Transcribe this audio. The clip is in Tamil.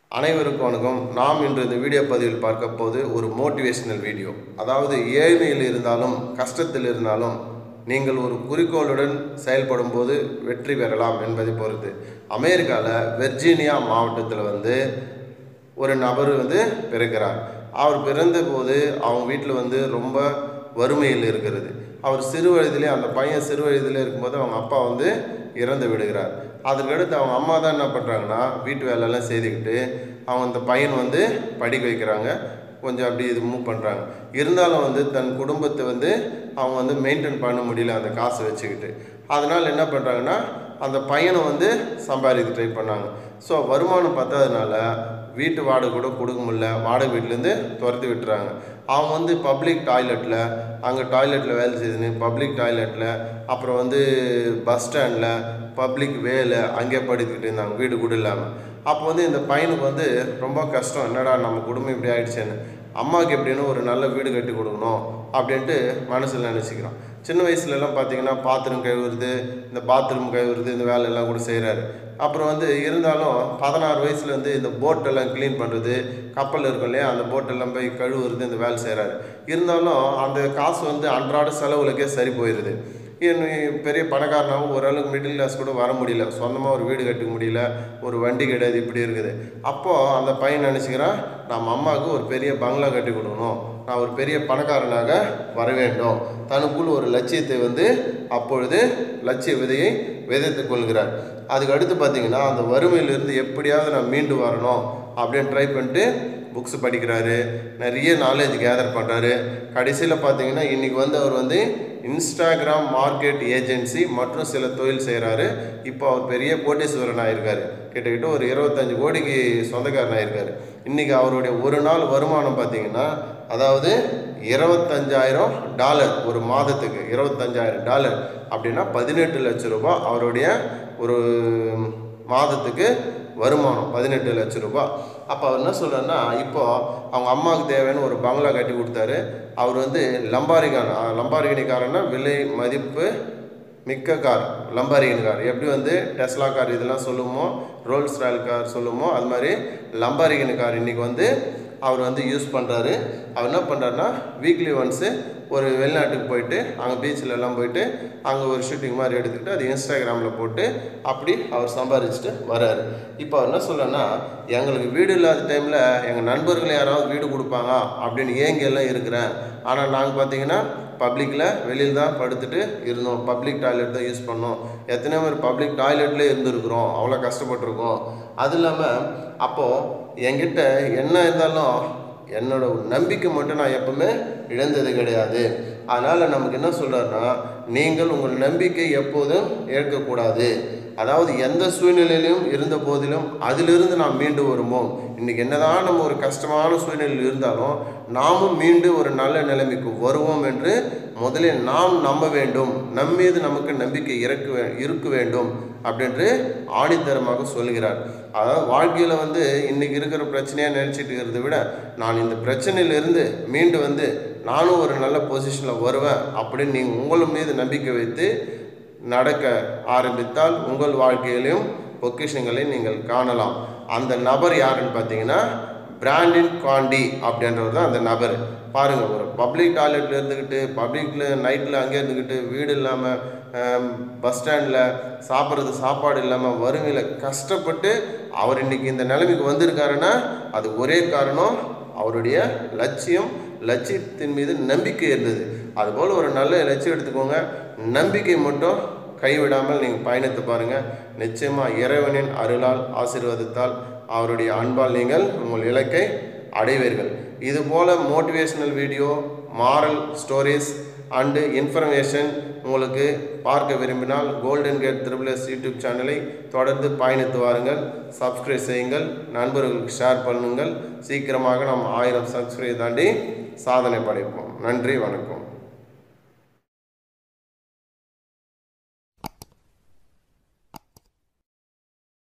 அனைவருக்கும் வணக்கம் நாம் இன்று இந்த வீடியோ பதிவில் பார்க்க போது ஒரு மோட்டிவேஷனல் வீடியோ அதாவது ஏழ்மையில் இருந்தாலும் கஷ்டத்தில் இருந்தாலும் நீங்கள் ஒரு குறிக்கோளுடன் செயல்படும் போது வெற்றி பெறலாம் என்பதை பொறுத்து அமெரிக்காவில் வெர்ஜீனியா மாவட்டத்தில் வந்து ஒரு நபர் வந்து பிறக்கிறார் அவர் பிறந்தபோது அவங்க வீட்டில் வந்து ரொம்ப வறுமையில் இருக்கிறது அவர் சிறு வயதிலே அந்த பையன் சிறு வயதிலே இருக்கும்போது அவங்க அப்பா வந்து இறந்து விடுகிறார் அதுக்கடுத்து அவங்க அம்மா தான் என்ன பண்ணுறாங்கன்னா வீட்டு வேலையெல்லாம் செய்துக்கிட்டு அவங்க அந்த பையன் வந்து படிக்க வைக்கிறாங்க கொஞ்சம் அப்படி இது மூவ் பண்ணுறாங்க இருந்தாலும் வந்து தன் குடும்பத்தை வந்து அவங்க வந்து மெயின்டைன் பண்ண முடியல அந்த காசை வச்சுக்கிட்டு அதனால் என்ன பண்ணுறாங்கன்னா அந்த பையனை வந்து சம்பாதிக்க ட்ரை பண்ணாங்க ஸோ வருமானம் பத்தாதனால வீட்டு வாடகை கூட கொடுக்க முடியல வாடகை வீட்டிலேருந்து துரத்தி விட்டுறாங்க அவங்க வந்து பப்ளிக் டாய்லெட்டில் அங்கே டாய்லெட்டில் வேலை செய்துன்னு பப்ளிக் டாய்லெட்டில் அப்புறம் வந்து பஸ் ஸ்டாண்டில் பப்ளிக் வேல அங்கே படுத்துக்கிட்டு இருந்தாங்க வீடு கூட இல்லாமல் அப்போ வந்து இந்த பையனுக்கு வந்து ரொம்ப கஷ்டம் என்னடா நம்ம குடும்பம் இப்படி ஆயிடுச்சேன்னு அம்மாவுக்கு எப்படின்னு ஒரு நல்ல வீடு கட்டி கொடுக்கணும் அப்படின்ட்டு மனசில் நினச்சிக்கிறான் சின்ன வயசுலலாம் பார்த்தீங்கன்னா பாத்ரூம் கழுவுறது இந்த பாத்ரூம் கழுவுறது இந்த வேலையெல்லாம் கூட செய்கிறாரு அப்புறம் வந்து இருந்தாலும் பதினாறு வயசுல வந்து இந்த போட்டெல்லாம் க்ளீன் பண்ணுறது கப்பல் இருக்கும் இல்லையா அந்த போட்டெல்லாம் போய் கழுவுறது இந்த வேலை செய்கிறாரு இருந்தாலும் அந்த காசு வந்து அன்றாட செலவுகளுக்கே சரி போயிடுது இன்னும் பெரிய பணக்காரனாகவும் ஓரளவுக்கு மிடில் கிளாஸ் கூட வர முடியல சொந்தமாக ஒரு வீடு கட்டிக்க முடியல ஒரு வண்டி கிடையாது இப்படி இருக்குது அப்போது அந்த பையன் நினச்சிக்கிறான் நம்ம அம்மாவுக்கு ஒரு பெரிய பங்களா கட்டி கொடுக்கணும் நான் ஒரு பெரிய பணக்காரனாக வர வேண்டும் தனக்குள் ஒரு லட்சியத்தை வந்து அப்பொழுது லட்சிய விதையை விதைத்து கொள்கிறார் அதுக்கு அடுத்து பார்த்தீங்கன்னா அந்த வறுமையிலிருந்து எப்படியாவது நான் மீண்டு வரணும் அப்படின்னு ட்ரை பண்ணிட்டு புக்ஸ் படிக்கிறாரு நிறைய நாலேஜ் கேதர் பண்ணுறாரு கடைசியில் பார்த்தீங்கன்னா இன்றைக்கி வந்து அவர் வந்து இன்ஸ்டாகிராம் மார்க்கெட் ஏஜென்சி மற்றும் சில தொழில் செய்கிறாரு இப்போ அவர் பெரிய கோட்டீஸ்வரன் ஆயிருக்காரு கிட்டத்தட்ட ஒரு இருபத்தஞ்சு கோடிக்கு சொந்தக்காரன் ஆயிருக்காரு இன்றைக்கி அவருடைய ஒரு நாள் வருமானம் பார்த்தீங்கன்னா அதாவது இருபத்தஞ்சாயிரம் டாலர் ஒரு மாதத்துக்கு இருபத்தஞ்சாயிரம் டாலர் அப்படின்னா பதினெட்டு லட்சம் ரூபாய் அவருடைய ஒரு மாதத்துக்கு வருமானம் பதினெட்டு லட்சம் ரூபாய் அப்போ அவர் என்ன சொல்கிறாருன்னா இப்போ அவங்க அம்மாவுக்கு தேவையான ஒரு பங்களா கட்டி கொடுத்தாரு அவர் வந்து லம்பாரிகான் லம்பாரிகனிக்காரன்னா விலை மதிப்பு மிக்க கார் லம்பாரிகன் கார் எப்படி வந்து டெஸ்லா கார் இதெல்லாம் சொல்லுமோ ரோல்ஸ் ராயல் கார் சொல்லுமோ அது மாதிரி லம்பாரிகன் கார் இன்றைக்கி வந்து அவர் வந்து யூஸ் பண்ணுறாரு அவர் என்ன பண்ணுறாருன்னா வீக்லி ஒன்ஸு ஒரு வெளிநாட்டுக்கு போயிட்டு அங்கே பீச்சில் எல்லாம் போயிட்டு அங்கே ஒரு ஷூட்டிங் மாதிரி எடுத்துக்கிட்டு அது இன்ஸ்டாகிராமில் போட்டு அப்படி அவர் சம்பாதிச்சுட்டு வர்றாரு இப்போ அவர் என்ன சொல்லனா எங்களுக்கு வீடு இல்லாத டைமில் எங்கள் நண்பர்கள் யாராவது வீடு கொடுப்பாங்க அப்படின்னு ஏங்கி எல்லாம் இருக்கிறேன் ஆனால் நாங்கள் பார்த்தீங்கன்னா பப்ளிக்கில் வெளியில் தான் படுத்துட்டு இருந்தோம் பப்ளிக் டாய்லெட் தான் யூஸ் பண்ணோம் எத்தனை பேர் பப்ளிக் டாய்லெட்லேயே இருந்திருக்கிறோம் அவ்வளோ கஷ்டப்பட்டிருக்கோம் அது இல்லாமல் அப்போது என்கிட்ட என்ன இருந்தாலும் என்னோட நம்பிக்கை மட்டும் நான் எப்பவுமே இழந்தது கிடையாது அதனால் நமக்கு என்ன சொல்கிறாருன்னா நீங்கள் உங்கள் நம்பிக்கை எப்போதும் ஏற்கக்கூடாது அதாவது எந்த சூழ்நிலையிலும் இருந்த போதிலும் அதிலிருந்து நாம் மீண்டு வருவோம் இன்றைக்கி என்னதான் நம்ம ஒரு கஷ்டமான சூழ்நிலையில் இருந்தாலும் நாமும் மீண்டு ஒரு நல்ல நிலைமைக்கு வருவோம் என்று முதலில் நாம் நம்ப வேண்டும் நம் மீது நமக்கு நம்பிக்கை இறக்க வே இருக்க வேண்டும் அப்படின்று ஆணித்தரமாக சொல்கிறார் அதாவது வாழ்க்கையில் வந்து இன்றைக்கி இருக்கிற பிரச்சனையாக நினச்சிட்டு இருக்கிறத விட நான் இந்த பிரச்சனையிலிருந்து மீண்டு வந்து நானும் ஒரு நல்ல பொசிஷனில் வருவேன் அப்படின்னு நீங்கள் உங்கள் மீது நம்பிக்கை வைத்து நடக்க ஆரம்பித்தால் உங்கள் வாழ்க்கையிலும் பொக்கிஷங்களை நீங்கள் காணலாம் அந்த நபர் யாருன்னு பார்த்தீங்கன்னா பிராண்டின் காண்டி அப்படின்றவர் தான் அந்த நபர் பாருங்கள் ஒரு பப்ளிக் டாய்லெட்டில் இருந்துக்கிட்டு பப்ளிக்கில் நைட்டில் அங்கே இருந்துக்கிட்டு வீடு இல்லாமல் பஸ் ஸ்டாண்டில் சாப்பிட்றது சாப்பாடு இல்லாமல் வறுமையில் கஷ்டப்பட்டு அவர் இன்றைக்கி இந்த நிலைமைக்கு வந்திருக்காருன்னா அது ஒரே காரணம் அவருடைய லட்சியம் லட்சியத்தின் மீது நம்பிக்கை இருந்தது அதுபோல் ஒரு நல்ல லட்சியம் எடுத்துக்கோங்க நம்பிக்கை மட்டும் கைவிடாமல் நீங்கள் பயணித்து பாருங்கள் நிச்சயமாக இறைவனின் அருளால் ஆசீர்வாதத்தால் அவருடைய அன்பால் நீங்கள் உங்கள் இலக்கை அடைவீர்கள் இதுபோல் motivational video moral stories and information உங்களுக்கு பார்க்க விரும்பினால் கோல்டன் கேட் த்ரிபிள்எஸ் யூடியூப் சேனலை தொடர்ந்து பயணித்து வாருங்கள் சப்ஸ்கிரைப் செய்யுங்கள் நண்பர்களுக்கு ஷேர் பண்ணுங்கள் சீக்கிரமாக நாம் ஆயிரம் சப்ஸ்கிரைப் தாண்டி சாதனை படைப்போம் நன்றி வணக்கம்